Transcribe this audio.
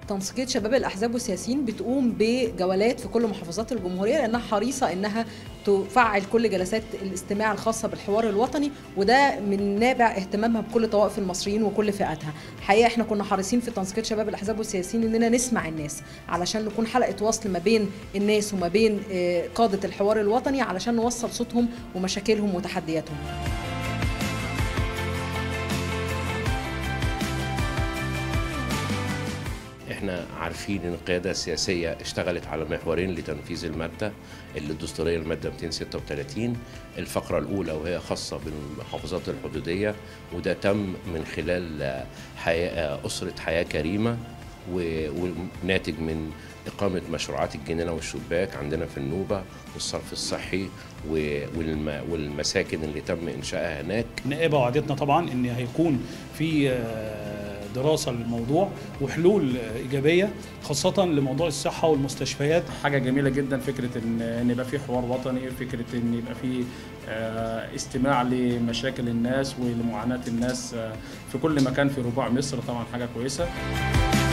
تنسيقيه شباب الاحزاب والسياسيين بتقوم بجولات في كل محافظات الجمهوريه لانها حريصه انها تفعل كل جلسات الاستماع الخاصه بالحوار الوطني وده من نابع اهتمامها بكل طوائف المصريين وكل فئاتها الحقيقه احنا كنا حريصين في تنسيقيه شباب الاحزاب والسياسيين اننا نسمع الناس علشان نكون حلقه وصل ما بين الناس وما بين آه، قاده الحوار الوطني علشان نوصل صوتهم ومشاكلهم وتحدياتهم احنا عارفين ان القياده السياسيه اشتغلت على محورين لتنفيذ الماده اللي الدستوريه الماده 236 الفقره الاولى وهي خاصه بالمحافظات الحدوديه وده تم من خلال حياة اسره حياه كريمه و- وناتج من إقامة مشروعات الجنينة والشباك عندنا في النوبة والصرف الصحي و- والم- والمساكن اللي تم إنشائها هناك النائبه وعدتنا طبعا ان هيكون في آه، دراسه للموضوع وحلول آه، ايجابيه خاصه لموضوع الصحه والمستشفيات حاجه جميله جدا فكره ان ان يبقى في حوار وطني فكره ان يبقى في آه، استماع لمشاكل الناس ولمعاناه الناس آه، في كل مكان في ربوع مصر طبعا حاجه كويسه